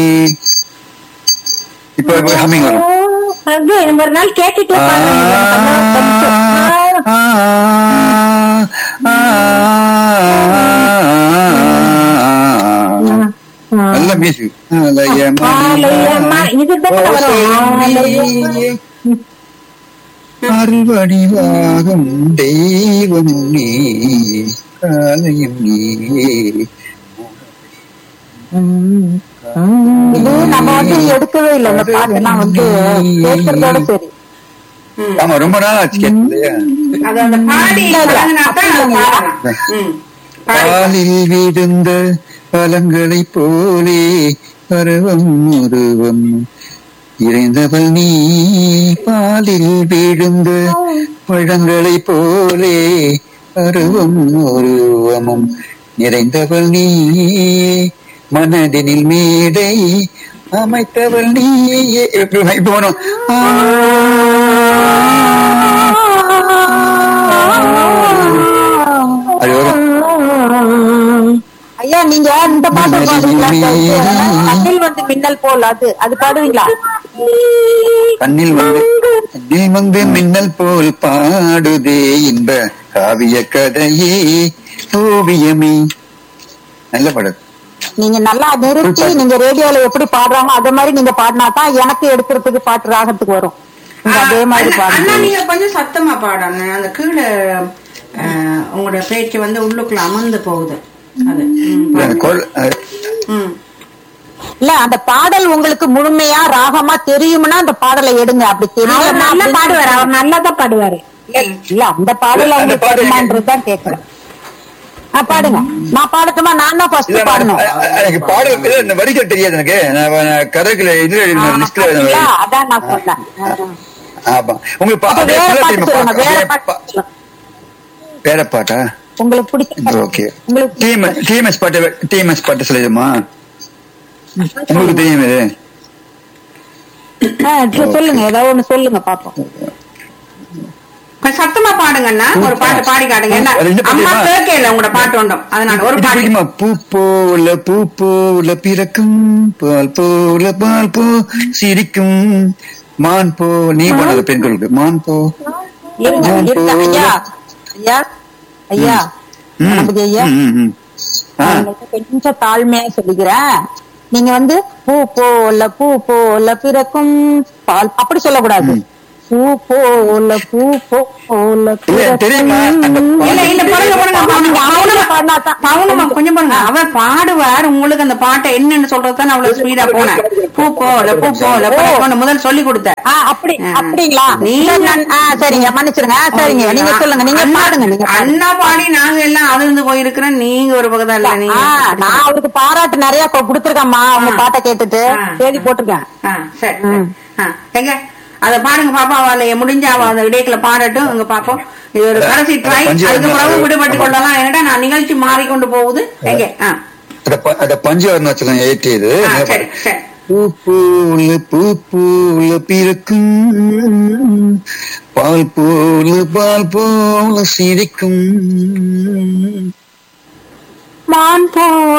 இப்போ இப்போ ஹம்மிங் வரும் அது நம்ம ஒரு நாள் கேட்டுட்டு ஆ, பாருங்க ஆ, ஆ, நல்ல மியூசிக் இதுதான் வரும் அருவடிவாகும் தெய்வம் நீ காலையும் நீ இது நம்ம வந்து எடுக்கவே இல்லை இந்த பாட்டெல்லாம் வந்து கேட்கறதோட சரி ஆமா ரொம்ப நாள் ஆச்சு கேட்டு இல்லையா அது அந்த பாடி இல்ல, இல்ல. பழகுனாதான் அது பாடலாம். ம். பாடி பாலில் விழுந்த பழங்களைப் போலே பருவம் உருவம் இறைந்தவள் நீ பாலில் விழுந்த பழங்களைப் போலே பருவம் உருவமும் நிறைந்தவள் நீ மனதினில் மேடை அமைத்தவள் நீ எப்படி இப்போ வரும் அது வரும் ஐயா நீங்க இந்த பாட்டு பாடுவீங்களா கண்ணில் வந்து மின்னல் போல் அது அது பாடுவீங்களா கண்ணில் வந்து கண்ணில் வந்து மின்னல் போல் பாடுதே இன்ப காவிய கதையே ஓவியமே நல்ல படம் நீங்க நல்லா நிறுத்தி நீங்க ரேடியோல எப்படி பாடுறாங்க அதே மாதிரி நீங்க பாடினா தான் எனக்கு எடுக்கிறதுக்கு பாட்டு ராகத்துக்கு வரும் நீங்க அதே மாதிரி அண்ணா, அண்ணா பாடுங்க நீங்க கொஞ்சம் சத்தமா பாடணும் அந்த கீழே அஹ், உங்களோட பேச்சு வந்து உள்ளுக்குள்ள அமர்ந்து போகுது அது ம், அந்த பாருங்க. கொள்- அஹ், ம். இல்ல அந்த பாடல் உங்களுக்கு முழுமையா ராகமா தெரியும்னா அந்த பாடலை எடுங்க அப்படி அவர் தெரியல நல்லா பாடுவாரு அவர் நல்லா தான் பாடுவாரு இல்ல அந்த பாடல அந்த உங்களுக்கு பாடல் தெரியுமான்றது தான் கேக்குறேன் ஆ, பாடுங்க நான் பாடட்டுமா நான் தான் இல்ல, ஃபர்ஸ்ட் நான் பாடணும் அ- அ- எனக்கு பாடல் இல்ல, இந்த வரிகள் தெரியாது எனக்கு நான் நான் கதைக்குள்ள இதுல எழுதின லிஸ்ட்ல பாத்தீங்களா? அதான் நான் சொன்னேன் ஆமா உங்களுக்கு பா- அப்ப அதே வேற full ஆ பாட்டு தெரியுமா? சொல்லுங்க வேற பா- பாட்டு சொல்லுங்க. வேற பாட்டா உங்களுக்கு பிடிச்ச ஓகே உங்களுக்கு டிஎம்எஸ் டிஎம்எஸ் பாட்டு டிஎம்எஸ் பாட்டு சொல்லிடுமா உங்களுக்கு தெரியும் இது ஆ, சரி, சொல்லுங்க ஏதாவது ஒண்ணு சொல்லுங்க பாப்போம் கொஞ்சம் சத்தமா பாடுங்கண்ணா ஒரு பாட்டு பாடி காட்டுங்க என்ன அது என்ன அம்மா பாட்டுமா? கேட்கல உங்களோட பாட்டு உண்டும் அதனால ஒரு இது பாட்டு பிடிக்குமா பூ போல பூ போல பிறக்கும் பால் போல பால் போ சிரிக்கும் மான் போ நீ பண்ணது பெண்களுக்கு மான் போ இருங்க, இருங்க. ஐயா ஐயா ஐயா ம், கணபதி ஐயா ம், ம், ம். ஆ, நான் உங்களுக்கு கொஞ்சம் தாழ்மையா சொல்லிக்கிறேன் நீங்க வந்து பூ போல பூ போல பிறக்கும் பால் அப்படி சொல்லக்கூடாது பூ போல பூ போல இல்ல, தெரியுமா? அந்த பிறக்கும். இல்ல இல்ல பாருங்க பாருங்க நீங்க அமைதியா பாடினா தான். பவுனமா கொஞ்சம் பாருங்க அவர் பாடுவார் உங்களுக்கு அந்த பாட்டை என்னன்னு சொல்றதுதான் அவ்வளவு ஸ்பீடா போனேன் பூ போல பூ போல பழக்கம்னு முதல் சொல்லி கொடுத்த ஆ, அப்படி அப்படிங்களா நீங்க- சரி, நான்- ஆ, சரிங்க மன்னிச்சிருங்க ஆ, சரிங்க நீங்க சொல்லுங்க நீங்க அண்ணா- பாடுங்க நீங்க பாடுங்க. அண்ணா பாடி நாங்க எல்லாம் அதிர்ந்து போயிருக்கிறோம் நீங்க ஒரு பக்கத்தா இல்ல நீங்க ஆ, நான் அவருக்கு பாராட்டு நிறைய கொ- கொடுத்திருக்கேன்மா உங்க ஆ. பாட்டை கேட்டுட்டு ஆ. தேதி போட்டிருக்கேன் ஆ, சரி சரி. ஆ, எங்க அத பாருங்க பாப்பா அவளை முடிஞ்ச அவ அந்த இடைக்குள்ள பாடட்டும் இங்க பாப்போம் இது ஒரு கடைசி ட்ரை பஞ்சு அதுக்கு பிறகு வரணும். விடுபட்டு கொள்ளலாம் என்னடா நான் நிகழ்ச்சி மாறிக்கொண்டு போகுது எங்க ஆ, அத ப- அத பஞ்சு வரணும் வச்சுக்கலாம் எயிட்டி இது ஆ, சரி சரி பூ போல பூ போல பிறக்கும் பால் போல பால் போல சிரிக்கும் மான் போல